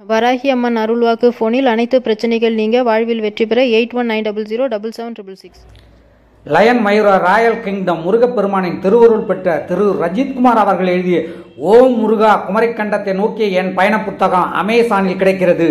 வராகி அம்மன் அருள்வாக்கு ஃபோனில் அனைத்து பிரச்சனைகள் நீங்க வாழ்வில் வெற்றி பெற eight one nine double zero double seven triple six lion Mayura royal kingdom முருகப்பெருமானின் திருவருள் பெற்ற திரு ரஜித்குமார் அவர்கள் எழுதிய ஓம் முருகா குமரிக்கண்டத்தை நோக்கிய என் பயண புத்தகம் அமேசானில் கிடைக்கிறது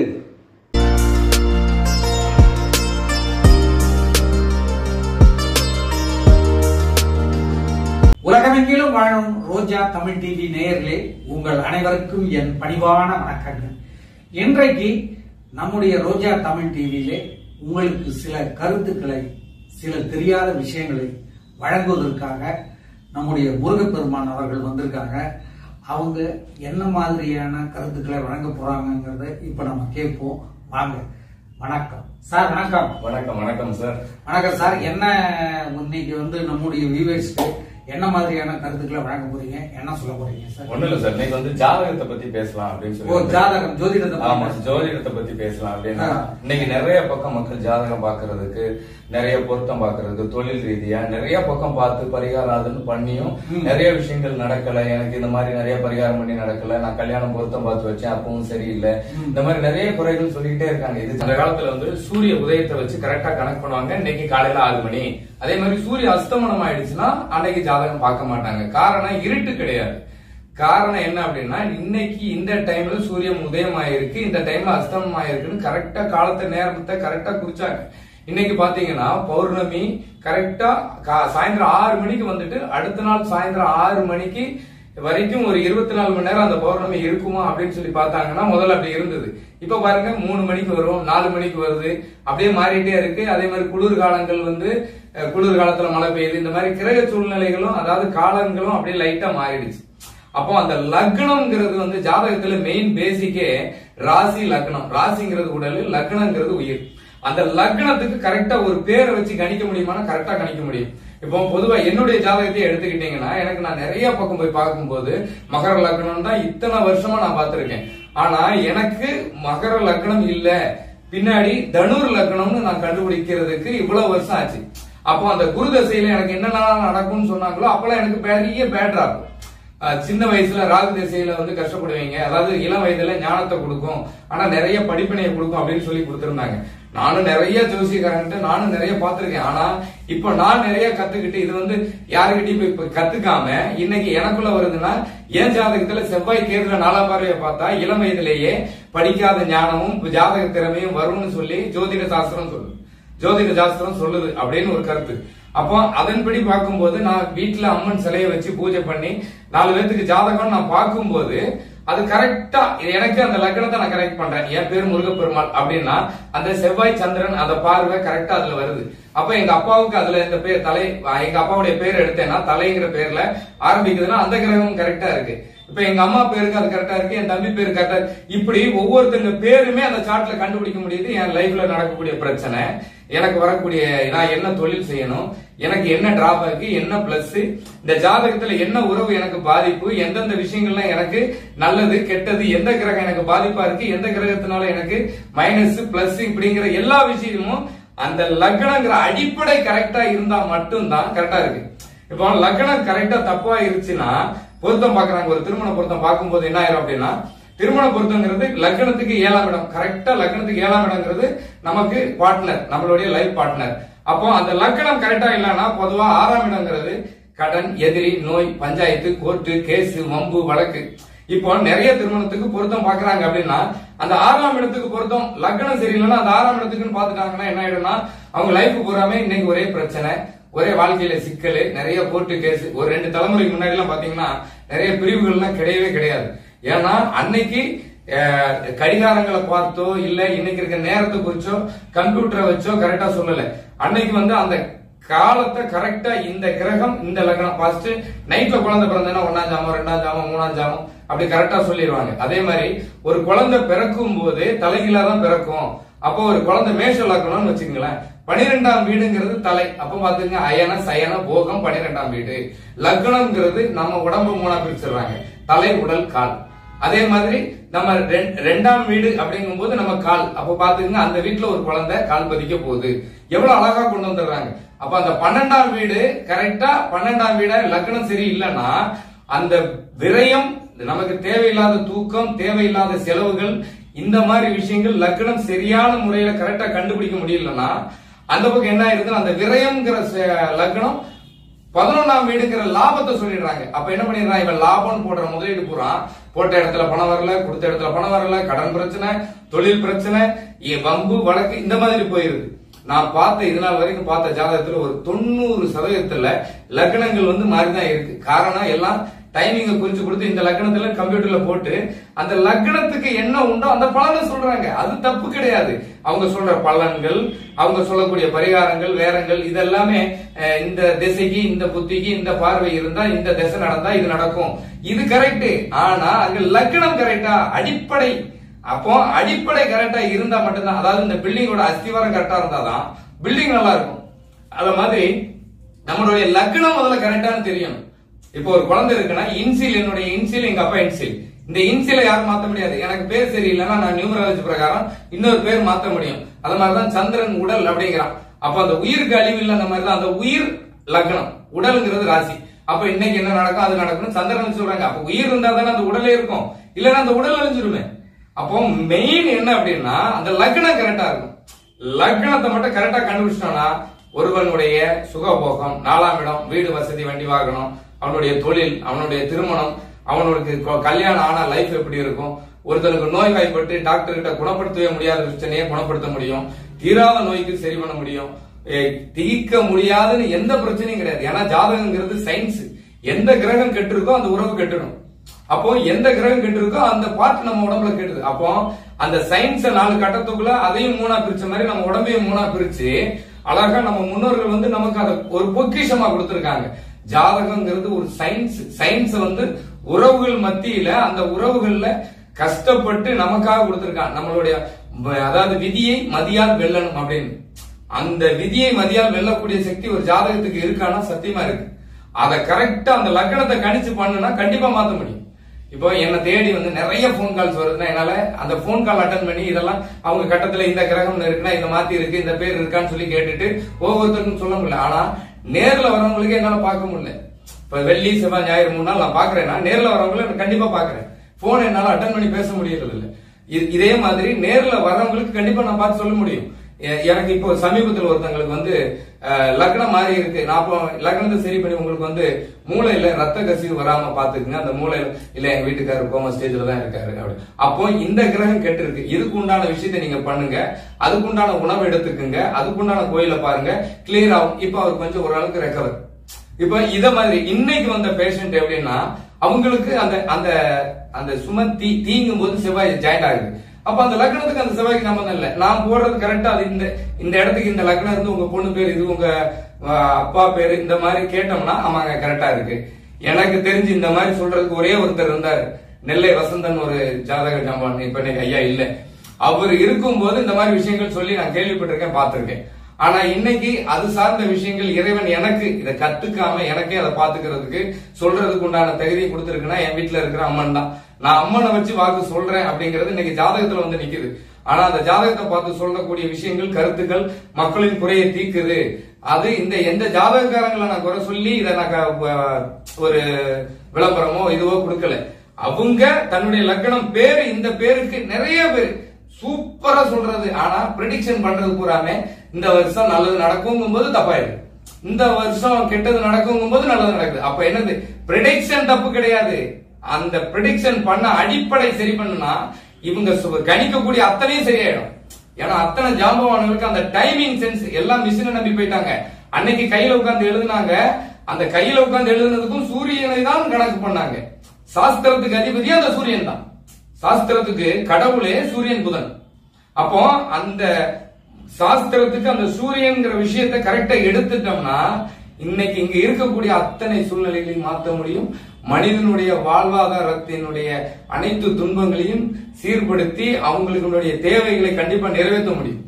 உலகமெங்கிலும் வாழும் ரோஜா தமிழ் டிவி நேயர்களே உங்கள் அனைவருக்கும் என் பணிவான வணக்கங்கள் இன்றைக்கு நம்முடைய ரோஜா தமிழ் டிவியிலே உங்களுக்கு சில கருத்துக்களை சில தெரியாத விஷயங்களை வழங்குவதற்காக நம்முடைய முருகப்பெருமான் அவர்கள் வந்திருக்காங்க அவங்க என்ன மாதிரியான கருத்துக்களை வழங்க போறாங்கங்கிறத இப்ப நம்ம கேட்போம் வாங்க வணக்கம் சார் வணக்கம் வணக்கம் வணக்கம் சார் வணக்கம் சார் என்ன இன்னைக்கு வந்து நம்முடைய வியூவர்ஸ்க்கு என்ன மாதிரியான கருத்துக்களை வழங்க போறீங்க என்ன சொல்ல போறீங்க சார் ஒண்ணு இல்ல சார் இன்னைக்கு வந்து ஜாதகத்தை பத்தி பேசலாம் அப்படின்னு ஓ சொல்லி ஜாதகம் ஜோதிடத்தை பத்தி ஆமா பேச- ஜோதிடத்தை பத்தி பேசலாம் அப்படின்னா ஆ. இன்னைக்கு நிறைய பக்கம் மக்கள் ஜாதகம் பாக்குறதுக்கு நிறைய பொருத்தம் பாக்குறதுக்கு தொழில் ரீதியா நிறைய பக்கம் பார்த்து பரிகாரம் அதுன்னு பண்ணியும் ம். நிறைய விஷயங்கள் நடக்கல எனக்கு இந்த மாதிரி நிறைய பரிகாரம் பண்ணி நடக்கல நான் கல்யாணம் பொருத்தம் பார்த்து வச்சேன் அப்பவும் சரியில்லை ம். இந்த மாதிரி நிறைய குறைகள் சொல்லிக்கிட்டே இருக்காங்க இது அந்த காலத்துல வந்து சூரிய உதயத்தை வச்சு கரெக்டா கணக்கு பண்ணுவாங்க இன்னைக்கு காலையில ஆறு மணி அதே மாதிரி சூரிய அஸ்தமனம் ஆயிடுச்சுன்னா அன்னைக்கு ஜாதகம் பார்க்க மாட்டாங்க காரணம் இருட்டு கிடையாது காரணம் என்ன அப்படின்னா இன்னைக்கு இந்த டைம்ல சூரியன் உதயம் ஆயிருக்கு இந்த டைம்ல அஸ்தமனம் ஆயிருக்குன்னு கரெக்டா காலத்தை நேரத்தை கரெக்டா குறிச்சாங்க இன்னைக்கு பாத்தீங்கன்னா பௌர்ணமி கரெக்டா சாயந்தரம் ஆறு மணிக்கு வந்துட்டு அடுத்த நாள் சாயந்தரம் ஆறு மணிக்கு வரைக்கும் ஒரு இருபத்தி நாலு மணி நேரம் அந்த பௌர்ணமி இருக்குமா அப்படின்னு சொல்லி பார்த்தாங்கன்னா முதல்ல அப்படி இருந்தது இப்ப பாருங்க மூணு மணிக்கு வரும் நாலு மணிக்கு வருது அப்படியே மாறிட்டே இருக்கு அதே மாதிரி குளிர் காலங்கள் வந்து அஹ், குளிர் காலத்துல மழை பெய்யுது இந்த மாதிரி கிரக சூழ்நிலைகளும் அதாவது காலங்களும் அப்படியே லைட்டா மாறிடுச்சு அப்போ அந்த லக்னம்ங்கிறது வந்து ஜாதகத்துல மெயின் பேசிக்கே ராசி லக்னம் ராசிங்கிறது உடல் லக்னங்கிறது உயிர் அந்த லக்னத்துக்கு கரெக்டா ஒரு பேரை வச்சு கணிக்க முடியுமானா கரெக்டா கணிக்க முடியும் இப்போ பொதுவா என்னுடைய ஜாதகத்தையே எடுத்துக்கிட்டீங்கன்னா எனக்கு நான் நிறைய பக்கம் போய் பார்க்கும்போது மகர லக்னம் தான் இத்தனை வருஷமா நான் பார்த்திருக்கேன் ஆனா எனக்கு மகர லக்னம் இல்ல பின்னாடி தனுர் லக்னம்னு நான் கண்டுபிடிக்கிறதுக்கு இவ்வளவு வருஷம் ஆச்சு அப்போ அந்த குரு தசையில எனக்கு என்னென்ன நடக்கும்னு சொன்னாங்களோ அப்பெல்லாம் எனக்கு பெரிய பேட்ரா இருக்கும் அஹ் சின்ன வயசுல ராகு திசையில வந்து கஷ்டப்படுவீங்க அதாவது இளம் வயதுல ஞானத்தை கொடுக்கும் ஆனா நிறைய படிப்பினையை கொடுக்கும் அப்படின்னு சொல்லி கொடுத்திருந்தாங்க நானும் நிறைய ஜோசியக்காரன்ட்டு நானும் நிறைய பார்த்திருக்கேன் ஆனா இப்ப நான் நிறைய கத்துக்கிட்டு இது வந்து யாருக்கிட்டையும் போய் இப்ப கத்துக்காம இன்னைக்கு எனக்குள்ள வருதுன்னா என் ஜாதகத்துல செவ்வாய் கேதுல நாலாம் பார்வையை பார்த்தா இளம் வயதிலேயே படிக்காத ஞானமும் ஜாதக திறமையும் வரும்னு சொல்லி ஜோதிட சாஸ்திரம் சொல்லுது ஜோதிட சாஸ்திரம் சொல்லுது அப்படின்னு ஒரு கருத்து அப்போ அதன்படி பார்க்கும்போது நான் வீட்டுல அம்மன் சிலையை வச்சு பூஜை பண்ணி நாலு பேர்த்துக்கு ஜாதகம் நான் பார்க்கும்போது அது கரெக்டா எனக்கு அந்த லக்னத்தை நான் கரெக்ட் பண்றேன் என் பேர் முருகப்பெருமாள் அப்படின்னா அந்த செவ்வாய் சந்திரன் அந்த பார்வை கரெக்டா அதுல வருது அப்ப எங்க அப்பாவுக்கு அதுல இந்த பேர் தலை எங்க அப்பாவுடைய பேர் எடுத்தேன்னா தலைங்கிற பேர்ல ஆரம்பிக்குதுன்னா அந்த கிரகமும் கரெக்டா இருக்கு இப்ப எங்க அம்மா பேருக்கு அது கரெக்டா இருக்கு என் தம்பி பேரு கரெக்டா இருக்கு இப்படி ஒவ்வொருத்தங்க பேருமே அந்த சார்ட்ல கண்டுபிடிக்க முடியுது என் லைஃப்ல நடக்கக்கூடிய பிரச்சனை எனக்கு வரக்கூடிய நான் என்ன தொழில் செய்யணும் எனக்கு என்ன டிராபேக் என்ன பிளஸ் இந்த ஜாதகத்துல என்ன உறவு எனக்கு பாதிப்பு எந்தெந்த விஷயங்கள்லாம் எனக்கு நல்லது கெட்டது எந்த கிரகம் எனக்கு பாதிப்பா இருக்கு எந்த கிரகத்தினால எனக்கு மைனஸ் பிளஸ் இப்படிங்கிற எல்லா விஷயமும் அந்த லக்னங்கிற அடிப்படை கரெக்டா இருந்தா மட்டும்தான் கரெக்டா இருக்கு இப்போ லக்னம் கரெக்டா தப்பா இருந்துச்சுன்னா பொருத்தம் பாக்குறாங்க ஒரு திருமண பொருத்தம் பார்க்கும்போது என்ன ஆயிரும் அப்படின்னா திருமண பொருத்தங்கிறது லக்னத்துக்கு ஏழாம் இடம் கரெக்டா லக்னத்துக்கு ஏழாம் இடங்கிறது நமக்கு பார்ட்னர் நம்மளுடைய லைஃப் பார்ட்னர் அப்போ அந்த லக்னம் கரெக்டா இல்லைன்னா பொதுவா ஆறாம் இடங்கிறது கடன் எதிரி நோய் பஞ்சாயத்து கோர்ட்டு கேஸ் வம்பு வழக்கு இப்போ நிறைய திருமணத்துக்கு பொருத்தம் பாக்குறாங்க அப்படின்னா அந்த ஆறாம் இடத்துக்கு பொருத்தம் லக்னம் சரியில்லைன்னா அந்த ஆறாம் இடத்துக்குன்னு பாத்துட்டாங்கன்னா என்ன ஆயிடும்னா அவங்க லைஃப் பூராமே இன்னைக்கு ஒரே பிரச்சனை ஒரே வாழ்க்கையில சிக்கல் நிறைய கோர்ட்டு கேஸ் ஒரு ரெண்டு தலைமுறைக்கு முன்னாடி எல்லாம் பாத்தீங்கன்னா நிறைய பிரிவுகள்லாம் கிடையவே கிடையாது ஏன்னா அன்னைக்கு அஹ், கடிகாரங்களை பார்த்தோ இல்ல இன்னைக்கு இருக்க நேரத்தை குறிச்சோ கம்ப்யூட்டரை வச்சோ கரெக்டா சொல்லல அன்னைக்கு வந்து அந்த காலத்தை கரெக்டா இந்த கிரகம் இந்த லக்னம் ஃபர்ஸ்ட் நைட்ல குழந்தை பிறந்ததுன்னா ஒன்னாம் ஜாமம் ரெண்டாம் ஜாமம் மூணாம் ஜாமம் அப்படி கரெக்டா சொல்லிடுவாங்க அதே மாதிரி ஒரு குழந்தை பிறக்கும் போது தலைகீழா தான் பிறக்கும் அப்போ ஒரு குழந்தை மேஷ லக்னம்னு வச்சுங்களேன் பனிரெண்டாம் வீடுங்கிறது தலை அப்ப பாத்துங்க அயன சயன போகம் பனிரெண்டாம் வீடு லக்னம்ங்கிறது நம்ம உடம்பு மூணா பிரிச்சிடுறாங்க தலை உடல் கால் அதே மாதிரி நம்ம ரெண்- ரெண்டாம் வீடு அப்படிங்கும்போது நம்ம கால் அப்ப பாத்துக்கங்க அந்த வீட்டுல ஒரு குழந்தை கால் பதிக்க போகுது எவ்வளவு அழகா கொண்டு வந்துடுறாங்க அப்ப அந்த பன்னெண்டாம் வீடு கரெக்டா பன்னெண்டாம் வீட லக்னம் சரி இல்லைன்னா அந்த விரயம் நமக்கு தேவையில்லாத தூக்கம் தேவையில்லாத செலவுகள் இந்த மாதிரி விஷயங்கள் லக்னம் சரியான முறையில கரெக்டா கண்டுபிடிக்க முடியலன்னா அந்த பக்கம் என்ன ஆயிருதுன்னா அந்த விரயம்ங்கிற ச- லக்னம் பதினொன்னாம் வீடுங்கிற லாபத்தை சொல்லிடுறாங்க அப்ப என்ன பண்ணிடுறான் இவன் லாபம்னு போடுற முதலீடு பூரா போட்ட இடத்துல பணம் வரல கொடுத்த இடத்துல பணம் வரல கடன் பிரச்சனை தொழில் பிரச்சனை இ- வம்பு வழக்கு இந்த மாதிரி போயிருது நான் பார்த்த இது நாள் வரைக்கும் பார்த்த ஜாதகத்துல ஒரு தொண்ணூறு சதவீதத்துல லக்னங்கள் வந்து மாறிதான் இருக்கு காரணம் எல்லாம் டைமிங்க குறிச்சு கொடுத்து இந்த லக்னத்துல கம்ப்யூட்டர்ல போட்டு அந்த லக்னத்துக்கு என்ன உண்டோ அந்த பலனை சொல்றாங்க அது தப்பு கிடையாது அவங்க சொல்ற பலன்கள் அவங்க சொல்லக்கூடிய பரிகாரங்கள் வேரங்கள் இதெல்லாமே அஹ், இந்த திசைக்கு இந்த புத்திக்கு இந்த பார்வை இருந்தா இந்த திசை நடந்தா இது நடக்கும் இது கரெக்ட் ஆனா அங்க லக்னம் கரெக்டா அடிப்படை அப்போ அடிப்படை கரெக்டா இருந்தா மட்டும்தான் அதாவது இந்த பில்டிங்கோட அஸ்திவாரம் கரெக்டா இருந்தாதான் பில்டிங் நல்லா இருக்கும் அத மாதிரி நம்மளுடைய லக்னம் முதல்ல கரெக்டானு தெரியும் இப்போ ஒரு குழந்தை இருக்குன்னா இன்சில் என்னுடைய இன்சில் எங்க அப்பா இன்சில் இந்த இன்சில யாரும் மாத்த முடியாது எனக்கு பேர் சரியில்லைன்னா நான் நியூமராலஜி பிரகாரம் இன்னொரு பேர் மாத்த முடியும் அது மாதிரிதான் சந்திரன் உடல் அப்படிங்கிறான் அப்ப அந்த உயிருக்கு அழிவு இல்லை அந்த மாதிரி தான் அந்த உயிர் லக்னம் உடலுங்கிறது ராசி அப்ப இன்னைக்கு என்ன நடக்கும் அது நடக்கும் சந்திரன் சொல்றாங்க அப்ப உயிர் இருந்தா தானே அந்த உடலே இருக்கும் இல்லைன்னா அந்த உடல் அழிஞ்சிருமே அப்போ மெயின் என்ன அப்படின்னா அந்த லக்னம் கரெக்டா இருக்கும் லக்னத்தை மட்டும் கரெக்டா கண்டுபிடிச்சிட்டோம்னா ஒருவனுடைய சுகபோகம் நாலாம் இடம் வீடு வசதி வண்டி வாகனம் அவனுடைய தொழில் அவனுடைய திருமணம் அவனுக்கு கொ- கல்யாணம் ஆனா லைஃப் எப்படி இருக்கும் ஒருத்தனுக்கு நோய் வாய்ப்பட்டு டாக்டர் கிட்ட குணப்படுத்தவே முடியாத பிரச்சனையை குணப்படுத்த முடியும் தீராத நோய்க்கு சரி பண்ண முடியும் ஏய், தீர்க்க முடியாதுன்னு எந்த பிரச்சனையும் கிடையாது ஏன்னா ஜாதகங்கிறது சயின்ஸ் எந்த கிரகம் கெட்டிருக்கோ அந்த உறவு கெட்டுடும் அப்போ எந்த கிரகம் கெட்டிருக்கோ அந்த பார்ட் நம்ம உடம்புல கெட்டுது அப்போ அந்த சயின்ஸ நாலு கட்டத்துக்குள்ள அதையும் மூணா பிரிச்ச மாதிரி நம்ம உடம்பையும் மூணா பிரிச்சு அழகா நம்ம முன்னோர்கள் வந்து நமக்கு அதை ஒரு பொக்கிஷமா கொடுத்திருக்காங்க ஜாதகங்கிறது ஒரு சயின்ஸ் சயின்ஸ் வந்து உறவுகள் மத்தியில அந்த உறவுகள்ல கஷ்டப்பட்டு நமக்காக கொடுத்திருக்கான் நம்மளுடைய வ- அதாவது விதியை மதியால் வெல்லணும் அப்படின்னு அந்த விதியை மதியால் வெல்லக்கூடிய சக்தி ஒரு ஜாதகத்துக்கு இருக்கானா சத்தியமா இருக்கு அதை கரெக்டா அந்த லக்னத்தை கணிச்சு பண்ணுனா கண்டிப்பா மாத்த முடியும் இப்போ என்ன தேடி வந்து நிறைய ஃபோன் கால்ஸ் வருதுன்னா என்னால அந்த ஃபோன் கால் அட்டன் பண்ணி இதெல்லாம் அவங்க கட்டத்துல இந்த கிரகம் இருக்குன்னா இந்த மாத்தி இருக்கு இந்த பேர் இருக்கான்னு சொல்லி கேட்டுட்டு ஒவ்வொருத்தருக்கும் சொல்ல முடியல ஆனா நேர்ல வரவங்களுக்கு என்னால பார்க்க முடியல இப்ப வெள்ளி செவ்வாய் ஞாயிறு மூணு நாள் நான் பாக்குறேன்னா நேர்ல வரவங்களை நான் கண்டிப்பா பாக்குறேன் போன் என்னால அட்டன் பண்ணி பேச முடியறது இல்ல இது- இதே மாதிரி நேர்ல வர்றவங்களுக்கு கண்டிப்பா நான் பார்த்து சொல்ல முடியும் எ- எனக்கு இப்போ சமீபத்தில் ஒருத்தங்களுக்கு வந்து அஹ், லக்னம் மாறி இருக்கு நான் அப்போ லக்னத்தை சரி பண்ணி உங்களுக்கு வந்து மூளையில ரத்த கசிவு வராம பாத்துக்குங்க அந்த மூளையில இல்ல எங்க வீட்டுக்காரர் கோம ஸ்டேஜ்ல தான் இருக்காரு அப்படி அப்போ இந்த கிரகம் கெட்டு இருக்கு இதுக்கு உண்டான விஷயத்தை நீங்க பண்ணுங்க அதுக்குண்டான உணவு எடுத்துக்குங்க அதுக்குண்டான கோயில பாருங்க கிளியர் ஆகும் இப்போ அவர் கொஞ்சம் ஓரளவுக்கு ரெக்கவர் இப்ப இத மாதிரி இன்னைக்கு வந்த பேஷண்ட் எப்படின்னா அவங்களுக்கு அந்த அந்த அந்த சும தீ தீங்கும் போது செவ்வாய் ஜாயிண்ட் ஆகுது அப்ப அந்த லக்னத்துக்கு அந்த செவ்வாய்க்கு சம்பந்தம் இல்ல நான் போடுறது கரெக்டா அது இந்த இந்த இடத்துக்கு இந்த லக்னம் இருந்து உங்க பொண்ணு பேர் இது உங்க அஹ், அப்பா பேரு இந்த மாதிரி கேட்டோம்னா ஆமாங்க கரெக்டா இருக்கு எனக்கு தெரிஞ்சு இந்த மாதிரி சொல்றதுக்கு ஒரே ஒருத்தர் இருந்தார் நெல்லை வசந்தன் ஒரு ஜாதக ஜாம்பான் இப்ப இன்னைக்கு ஐயா இல்ல அவர் இருக்கும்போது இந்த மாதிரி விஷயங்கள் சொல்லி நான் கேள்விப்பட்டிருக்கேன் பார்த்திருக்கேன் ஆனா இன்னைக்கு அது சார்ந்த விஷயங்கள் இறைவன் எனக்கு இதை கத்துக்காம எனக்கே அதை பாத்துக்கிறதுக்கு சொல்றதுக்கு உண்டான தகுதியை கொடுத்திருக்குன்னா என் வீட்டுல இருக்கிற அம்மன் தான் நான் அம்மனை வச்சு வாக்கு சொல்றேன் அப்படிங்கிறது இன்னைக்கு ஜாதகத்துல வந்து நிக்குது ஆனா அந்த ஜாதகத்தை பார்த்து சொல்லக்கூடிய விஷயங்கள் கருத்துக்கள் மக்களின் குறையை தீக்குது அது இந்த எந்த ஜாதகக்காரங்களை நான் குறை சொல்லி இதை நான் க- வ- ஒரு விளம்பரமோ இதுவோ கொடுக்கல அவங்க தன்னுடைய லக்கணம் பேரு இந்த பேருக்கு நிறைய பேர் சூப்பரா சொல்றது ஆனா ப்ரெடிக்ஷன் பண்றது பூராமே இந்த வருஷம் நல்லது நடக்குங்கும் போது தப்பாயிருக்கு இந்த வருஷம் கெட்டது நடக்குங்கும் போது நல்லது நடக்குது அப்ப என்னது ப்ரெடிக்ஷன் தப்பு கிடையாது அந்த ப்ரெடிக்ஷன் பண்ண அடிப்படை சரி பண்ணுனா இவங்க சு- கணிக்கக்கூடிய அத்தனையும் சரியாயிடும் ஏன்னா அத்தனை ஜாம்பவான்களுக்கு அந்த டைமிங் சென்ஸ் எல்லாம் மிஷினை நம்பி போயிட்டாங்க அன்னைக்கு கையில உட்கார்ந்து எழுதுனாங்க அந்த கையில உட்கார்ந்து எழுதுனதுக்கும் சூரியனை தான் கணக்கு பண்ணாங்க சாஸ்திரத்துக்கு அதிபதி அந்த சூரியன் தான் சாஸ்திரத்துக்கு கடவுளே சூரியன் புதன் அப்போ அந்த சாஸ்திரத்துக்கு அந்த சூரியன்ங்கிற விஷயத்தை கரெக்டா எடுத்துட்டோம்னா இன்னைக்கு இங்க இருக்கக்கூடிய அத்தனை சூழ்நிலைகளையும் மாற்ற முடியும் மனிதனுடைய வாழ்வாதாரத்தினுடைய அனைத்து துன்பங்களையும் சீர்படுத்தி அவங்களுடைய தேவைகளை கண்டிப்பா நிறைவேற்ற முடியும்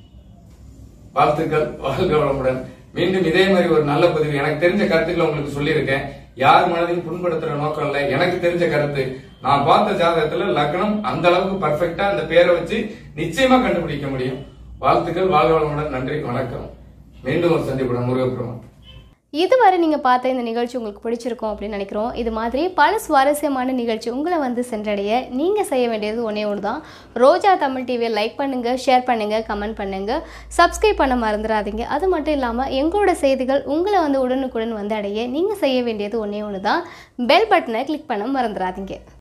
வாழ்த்துக்கள் வாழ்க வளமுடன் மீண்டும் இதே மாதிரி ஒரு நல்ல பதிவு எனக்கு தெரிஞ்ச கருத்துக்களை உங்களுக்கு சொல்லியிருக்கேன் யார் மனதையும் புண்படுத்துற நோக்கம் இல்ல எனக்கு தெரிஞ்ச கருத்து நான் பார்த்த ஜாதகத்துல லக்னம் அந்த அளவுக்கு பர்ஃபெக்டா அந்த பேரை வச்சு நிச்சயமா கண்டுபிடிக்க முடியும் வாழ்த்துக்கள் வாழ்க வளமுடன் நன்றி வணக்கம் மீண்டும் ஒரு சந்திப்புடன் முருகப்பெருமான் இதுவரை நீங்கள் பார்த்த இந்த நிகழ்ச்சி உங்களுக்கு பிடிச்சிருக்கும் அப்படின்னு நினைக்கிறோம் இது மாதிரி பல சுவாரஸ்யமான நிகழ்ச்சி உங்களை வந்து சென்றடைய நீங்கள் செய்ய வேண்டியது ஒன்றே ஒன்று தான் ரோஜா தமிழ் டிவியை லைக் பண்ணுங்கள் ஷேர் பண்ணுங்கள் கமெண்ட் பண்ணுங்கள் சப்ஸ்கிரைப் பண்ண மறந்துடாதீங்க அது மட்டும் இல்லாமல் எங்களோட செய்திகள் உங்களை வந்து உடனுக்குடன் வந்து அடைய நீங்கள் செய்ய வேண்டியது ஒன்றே ஒன்று தான் பெல் பட்டனை கிளிக் பண்ண மறந்துடாதீங்க